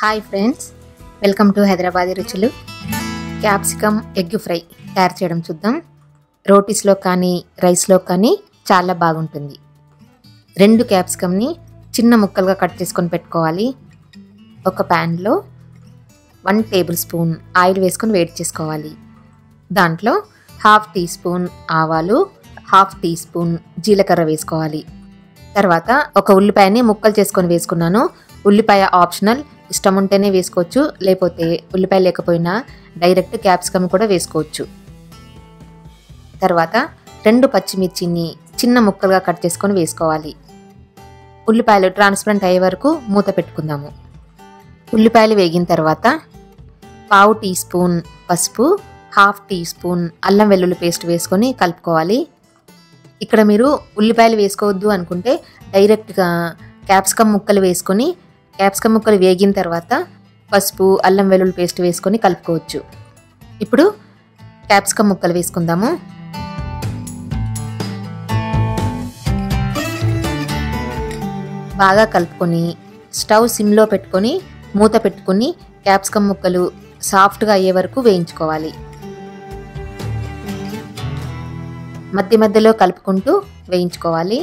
hi friends welcome to Hyderabadi రుచులు capsicum egg fry తయారు చేయడం చూద్దాం రోటీస్లో కానీ రైస్లో కానీ చాలా బాగుంటుంది రెండు క్యాప్సికమ్ని చిన్న ముక్కలుగా కట్ చేసుకొని పెట్టుకోవాలి ఒక ప్యాన్లో వన్ టేబుల్ స్పూన్ ఆయిల్ వేసుకొని వేడి చేసుకోవాలి దాంట్లో హాఫ్ టీ స్పూన్ ఆవాలు హాఫ్ టీ స్పూన్ జీలకర్ర వేసుకోవాలి తర్వాత ఒక ఉల్లిపాయని ముక్కలు చేసుకొని వేసుకున్నాను ఉల్లిపాయ ఆప్షనల్ ఇష్టం ఉంటేనే వేసుకోవచ్చు లేకపోతే ఉల్లిపాయ లేకపోయినా డైరెక్ట్ క్యాప్సికమ్ కూడా వేసుకోవచ్చు తర్వాత రెండు పచ్చిమిర్చిని చిన్న ముక్కలుగా కట్ చేసుకొని వేసుకోవాలి ఉల్లిపాయలు ట్రాన్స్పరెంట్ అయ్యే వరకు మూత పెట్టుకుందాము ఉల్లిపాయలు వేగిన తర్వాత పావు టీ స్పూన్ పసుపు హాఫ్ టీ స్పూన్ అల్లం వెల్లుల్లి పేస్ట్ వేసుకొని కలుపుకోవాలి ఇక్కడ మీరు ఉల్లిపాయలు వేసుకోవద్దు అనుకుంటే డైరెక్ట్గా క్యాప్సికమ్ ముక్కలు వేసుకొని క్యాప్సికమ్ ముక్కలు వేగిన తర్వాత పసుపు అల్లం వెల్లుల్లి పేస్ట్ వేసుకొని కలుపుకోవచ్చు ఇప్పుడు క్యాప్సికమ్ ముక్కలు వేసుకుందాము బాగా కలుపుకొని స్టవ్ సిమ్లో పెట్టుకొని మూత పెట్టుకొని క్యాప్సికమ్ ముక్కలు సాఫ్ట్గా అయ్యే వరకు వేయించుకోవాలి మధ్య మధ్యలో కలుపుకుంటూ వేయించుకోవాలి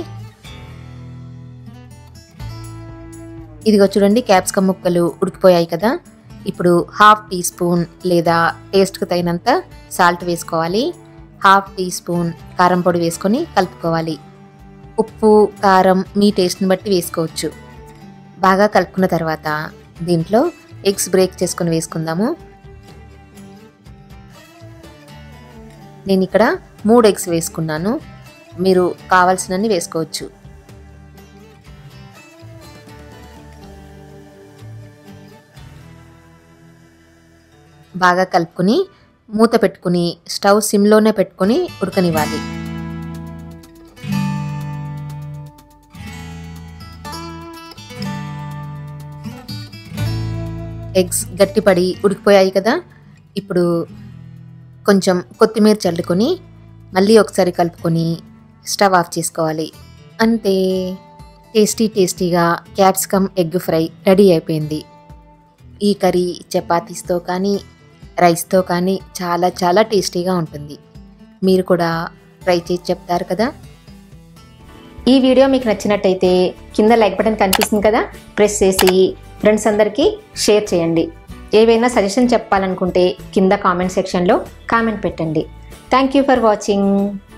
ఇదిగో చూడండి క్యాప్సికమ్ ముక్కలు ఉడికిపోయాయి కదా ఇప్పుడు హాఫ్ టీ స్పూన్ లేదా టేస్ట్కి తగినంత సాల్ట్ వేసుకోవాలి హాఫ్ టీ స్పూన్ కారం పొడి వేసుకొని కలుపుకోవాలి ఉప్పు కారం మీ టేస్ట్ని బట్టి వేసుకోవచ్చు బాగా కలుపుకున్న తర్వాత దీంట్లో ఎగ్స్ బ్రేక్ చేసుకొని వేసుకుందాము నేను ఇక్కడ మూడు ఎగ్స్ వేసుకున్నాను మీరు కావాల్సినన్ని వేసుకోవచ్చు బాగా కలుపుకొని మూత పెట్టుకుని స్టవ్ సిమ్లోనే పెట్టుకొని ఉడకనివ్వాలి ఎగ్స్ గట్టిపడి ఉడికిపోయాయి కదా ఇప్పుడు కొంచెం కొత్తిమీర చల్లుకొని మళ్ళీ ఒకసారి కలుపుకొని స్టవ్ ఆఫ్ చేసుకోవాలి అంతే టేస్టీ టేస్టీగా క్యాప్సికమ్ ఎగ్ ఫ్రై రెడీ అయిపోయింది ఈ కర్రీ చపాతీస్తో కానీ రైస్తో కానీ చాలా చాలా టేస్టీగా ఉంటుంది మీరు కూడా ట్రై చేసి చెప్తారు కదా ఈ వీడియో మీకు నచ్చినట్టయితే కింద లైక్ బటన్ కనిపిస్తుంది కదా ప్రెస్ చేసి ఫ్రెండ్స్ అందరికీ షేర్ చేయండి ఏవైనా సజెషన్ చెప్పాలనుకుంటే కింద కామెంట్ సెక్షన్లో కామెంట్ పెట్టండి థ్యాంక్ యూ ఫర్ వాచింగ్